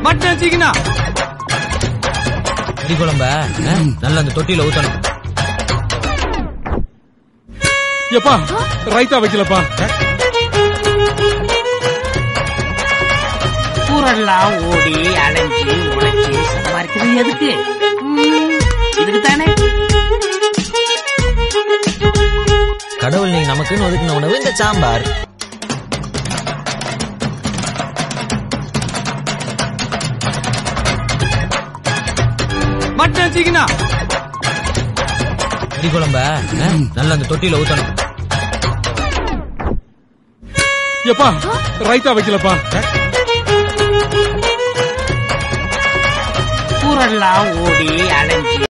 mutton சிக்கனா கறி குழம்ப ஆ, நல்லா அந்த தொட்டியில ஊத்தணும் எப்பா ரைத்தா வைக்கலப்பா ஊரெல்லாம் ஓடி அலைஞ்சு உழைச்சி சம்பாதிக்கிறது எதுக்கு ம், இதுக்கு தானே கடவுள் நீங்க நமக்குன்னு ஒதுக்கின உணவு இந்த சாம்பார் மட்டன் சிக்கனா கறி குழம்ப ஆ, நல்லா அந்த தொட்டியில ஊத்தணும் எப்பா ரைத்தா வைக்கலப்பா ஊரெல்லாம் ஓடி அலைஞ்சு